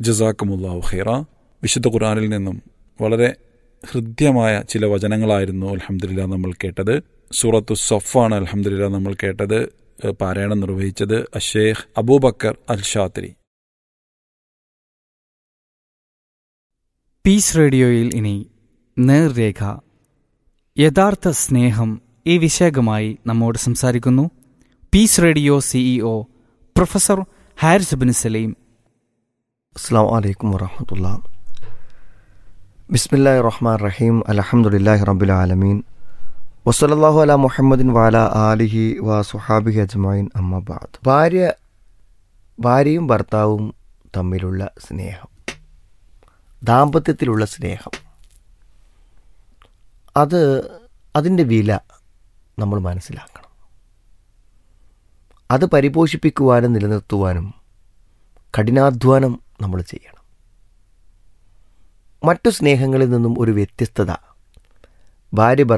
ജസാക്കുമുല്ലാഹു ഖൈറ വിശുദ്ധ ഖുറാനിൽ നിന്നും വളരെ ഹൃദ്യമായ ചില വചനങ്ങളായിരുന്നു അലഹമില്ല നമ്മൾ കേട്ടത് സൂറത്തു സഫാണ് അലഹമില്ല നമ്മൾ കേട്ടത് ഏഹ് പാരായണം നിർവഹിച്ചത് അഷേഖ് അബൂബക്കർ അൽ ഷാത്രി പീസ് റേഡിയോയിൽ ഇനി നേർരേഖ യഥാർത്ഥ സ്നേഹം ഈ വിഷയകമായി നമ്മോട് സംസാരിക്കുന്നു Peace Radio CEO professor Haris bin Saleem അസ്സാം വലൈക്കും വറഹമത്തുള്ള ബിസ്മില്ലാ റഹ്മാൻ റഹീം അലഹമുല്ലാഹി റബ്ബുൽ ആലമീൻ വസലല്ലാഹു അല മുഹമ്മദിൻ വാല ആലിഹി വ സുഹാബിഹി അജ്മൈൻ അമ്മബാദ് ഭാര്യ ഭാര്യയും ഭർത്താവും തമ്മിലുള്ള സ്നേഹം ദാമ്പത്യത്തിലുള്ള സ്നേഹം അത് അതിൻ്റെ വില നമ്മൾ മനസ്സിലാക്കണം അത് പരിപോഷിപ്പിക്കുവാനും നിലനിർത്തുവാനും കഠിനാധ്വാനം നമ്മൾ ചെയ്യണം മറ്റു സ്നേഹങ്ങളിൽ നിന്നും ഒരു വ്യത്യസ്തത ഭാര്യ